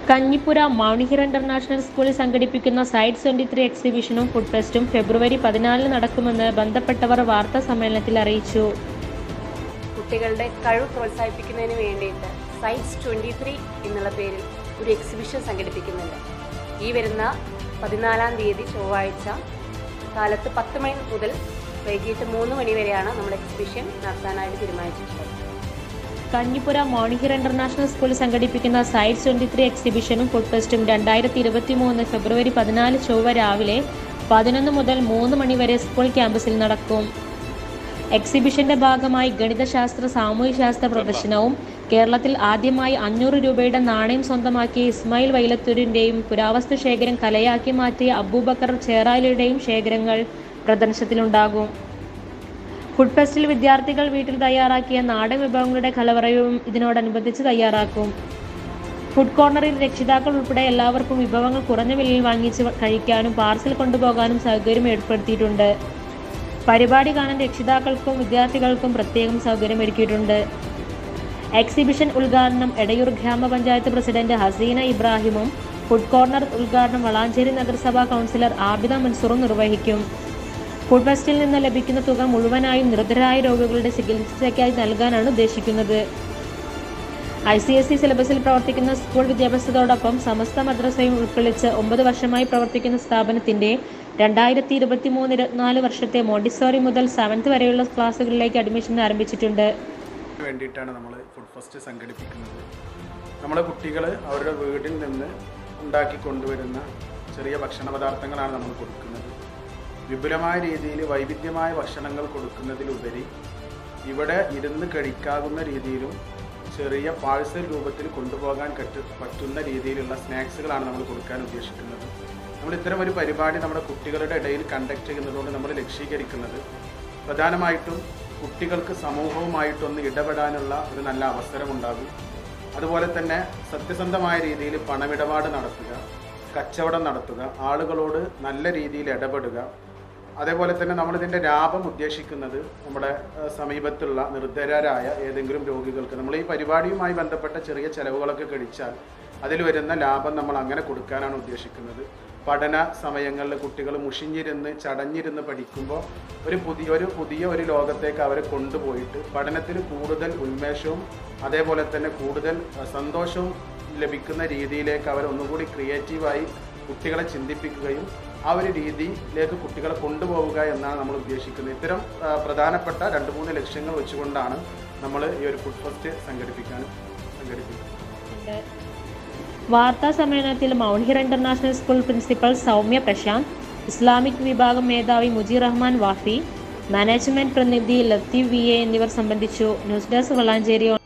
Kanjippura മൗണിഹിർ international സ്കൂളിൽ സംഘടിപ്പിക്കുന്ന side twenty three എക്സിബിഷനും ഫുഡ് ഫെസ്റ്റും ഫെബ്രുവരി പതിനാലിന് നടക്കുമെന്ന് ബന്ധപ്പെട്ടവർ വാർത്താ സമ്മേളനത്തിൽ അറിയിച്ചു കുട്ടികളുടെ കഴിവ് പ്രോത്സാഹിപ്പിക്കുന്നതിന് വേണ്ടിയിട്ട് സൈറ്റ്സ് ട്വൻറ്റി ത്രീ എന്നുള്ള പേരിൽ ഒരു എക്സിബിഷൻ സംഘടിപ്പിക്കുന്നുണ്ട് ഈ വരുന്ന പതിനാലാം തീയതി ചൊവ്വാഴ്ച കാലത്ത് പത്ത് മണി മുതൽ വൈകിട്ട് മൂന്ന് മണി വരെയാണ് നമ്മൾ എക്സിബിഷൻ നടത്താനായിട്ട് തീരുമാനിച്ചിട്ടുള്ളത് കഞ്ഞിപ്പുര മോണിഹിർ ഇന്റർനാഷണൽ സ്കൂളിൽ സംഘടിപ്പിക്കുന്ന സൈഡ് ട്വന്റി ത്രീ എക്സിബിഷനും ഫുഡ് ഫെസ്റ്റും രണ്ടായിരത്തി ഇരുപത്തി മൂന്ന് ഫെബ്രുവരി പതിനാല് ചൊവ്വ രാവിലെ പതിനൊന്ന് മുതൽ മൂന്ന് മണി വരെ സ്കൂൾ ക്യാമ്പസിൽ നടക്കും എക്സിബിഷന്റെ ഭാഗമായി ഗണിതശാസ്ത്ര സാമൂഹ്യശാസ്ത്ര പ്രദർശനവും കേരളത്തിൽ ആദ്യമായി അഞ്ഞൂറ് രൂപയുടെ നാണയം സ്വന്തമാക്കിയ ഇസ്മായിൽ വൈലത്തൂരിന്റെയും പുരാവസ്തു ശേഖരം കലയാക്കി മാറ്റിയ അബൂബക്കർ ചേറാലിയുടെയും ശേഖരങ്ങൾ പ്രദർശനത്തിലുണ്ടാകും ഫുഡ് ഫെസ്റ്റിൽ വിദ്യാർത്ഥികൾ വീട്ടിൽ തയ്യാറാക്കിയ നാടൻ വിഭവങ്ങളുടെ കലവറയും ഇതിനോടനുബന്ധിച്ച് തയ്യാറാക്കും ഫുഡ് കോർണറിൽ രക്ഷിതാക്കൾ ഉൾപ്പെടെ എല്ലാവർക്കും വിഭവങ്ങൾ കുറഞ്ഞ വിലയിൽ വാങ്ങിച്ച് കഴിക്കാനും പാർസൽ കൊണ്ടുപോകാനും സൗകര്യം ഏർപ്പെടുത്തിയിട്ടുണ്ട് പരിപാടി കാണാൻ രക്ഷിതാക്കൾക്കും വിദ്യാർത്ഥികൾക്കും പ്രത്യേകം സൗകര്യം ഒരുക്കിയിട്ടുണ്ട് എക്സിബിഷൻ ഉദ്ഘാടനം എടയൂർ ഗ്രാമപഞ്ചായത്ത് പ്രസിഡന്റ് ഹസീന ഇബ്രാഹിമും ഫുഡ് കോർണർ ഉദ്ഘാടനം വളാഞ്ചേരി നഗരസഭാ കൗൺസിലർ ആബിദ മൻസൂറും നിർവഹിക്കും ഫുഡ് ഫെസ്റ്റിൽ നിന്ന് ലഭിക്കുന്ന തുക മുഴുവനായും നിർദ്ധരായ രോഗികളുടെ ചികിത്സയ്ക്കായി നൽകാനാണ് ഉദ്ദേശിക്കുന്നത് ഐ സി എസ് ഇ സിലബസിൽ പ്രവർത്തിക്കുന്ന സ്കൂൾ വിദ്യാഭ്യാസത്തോടൊപ്പം സമസ്ത മദ്രസയും ഉൾക്കൊള്ളിച്ച് ഒമ്പത് വർഷമായി പ്രവർത്തിക്കുന്ന സ്ഥാപനത്തിന്റെ രണ്ടായിരത്തി ഇരുപത്തി മൂന്ന് ഇരുപത്തിനാല് വർഷത്തെ മോണ്ടിസോറി മുതൽ സെവൻത്ത് വരെയുള്ള ക്ലാസ്സുകളിലേക്ക് അഡ്മിഷൻ ആരംഭിച്ചിട്ടുണ്ട് വേണ്ടിയിട്ടാണ് നമ്മൾ ഫുഡ് ഫെസ്റ്റ് സംഘടിപ്പിക്കുന്നത് നമ്മളെ കുട്ടികൾ അവരുടെ വീട്ടിൽ നിന്ന് ഉണ്ടാക്കി കൊണ്ടുവരുന്ന ചെറിയ ഭക്ഷണ പദാർത്ഥങ്ങളാണ് നമ്മൾ കൊടുക്കുന്നത് വിപുലമായ രീതിയിൽ വൈവിധ്യമായ ഭക്ഷണങ്ങൾ കൊടുക്കുന്നതിലുപരി ഇവിടെ ഇരുന്ന് കഴിക്കാവുന്ന രീതിയിലും ചെറിയ പാഴ്സൽ രൂപത്തിൽ കൊണ്ടുപോകാൻ കറ്റ് പറ്റുന്ന രീതിയിലുള്ള സ്നാക്സുകളാണ് നമ്മൾ കൊടുക്കാൻ ഉദ്ദേശിക്കുന്നത് നമ്മൾ ഇത്തരം ഒരു പരിപാടി നമ്മുടെ കുട്ടികളുടെ ഇടയിൽ കണ്ടക്ട് ചെയ്യുന്നതുകൊണ്ട് നമ്മൾ ലക്ഷീകരിക്കുന്നത് പ്രധാനമായിട്ടും കുട്ടികൾക്ക് സമൂഹവുമായിട്ടൊന്ന് ഇടപെടാനുള്ള ഒരു നല്ല അവസരമുണ്ടാകും അതുപോലെ തന്നെ സത്യസന്ധമായ രീതിയിൽ പണമിടപാട് നടത്തുക കച്ചവടം നടത്തുക ആളുകളോട് നല്ല രീതിയിൽ ഇടപെടുക അതേപോലെ തന്നെ നമ്മളിതിൻ്റെ ലാഭം ഉദ്ദേശിക്കുന്നത് നമ്മുടെ ഏഹ്, സമീപത്തുള്ള നിർദ്ധരായ ഏതെങ്കിലും രോഗികൾക്ക് നമ്മൾ ഈ പരിപാടിയുമായി ബന്ധപ്പെട്ട ചെറിയ ചെലവുകളൊക്കെ കഴിച്ചാൽ അതിൽ വരുന്ന ലാഭം നമ്മൾ അങ്ങനെ കൊടുക്കാനാണ് ഉദ്ദേശിക്കുന്നത് പഠന സമയങ്ങളിൽ കുട്ടികൾ മുഷിഞ്ഞിരുന്ന് ചടഞ്ഞിരുന്ന് പഠിക്കുമ്പോൾ ഒരു പുതിയ ഒരു പുതിയ ഒരു ലോകത്തേക്ക് അവരെ കൊണ്ടുപോയിട്ട് പഠനത്തിൽ കൂടുതൽ ഉന്മേഷവും അതേപോലെ തന്നെ കൂടുതൽ അഹ്, സന്തോഷവും ലഭിക്കുന്ന രീതിയിലേക്ക് അവരെ ഒന്നുകൂടി ക്രിയേറ്റീവായി കുട്ടികളെ ചിന്തിപ്പിക്കുകയും ആ ഒരു രീതിയിലേക്ക് കുട്ടികളെ കൊണ്ടുപോവുക എന്നാണ് നമ്മൾ ഉദ്ദേശിക്കുന്നത് ഇത്തരം ആ, പ്രധാനപ്പെട്ട രണ്ട് മൂന്ന് ലക്ഷ്യങ്ങൾ വെച്ചുകൊണ്ടാണ് നമ്മൾ ഈ ഒരു ഫുഡ് ഫെസ്റ്റ് സംഘടിപ്പിക്കാൻ സംഘടിപ്പിക്കുന്നത് വാർത്താ സമ്മേളനത്തിൽ മൗൺഹിർ international school principal Soumya Prashanth Islamic വിഭാഗം മേധാവി മുജീർ റഹ്മാൻ വാഫി മാനേജ്മെന്റ് പ്രതിനിധി ലത്തീഫ് വി എ എന്നിവർ സംബന്ധിച്ചു ന്യൂസ് ഡെസ്ക് വളാഞ്ചേരി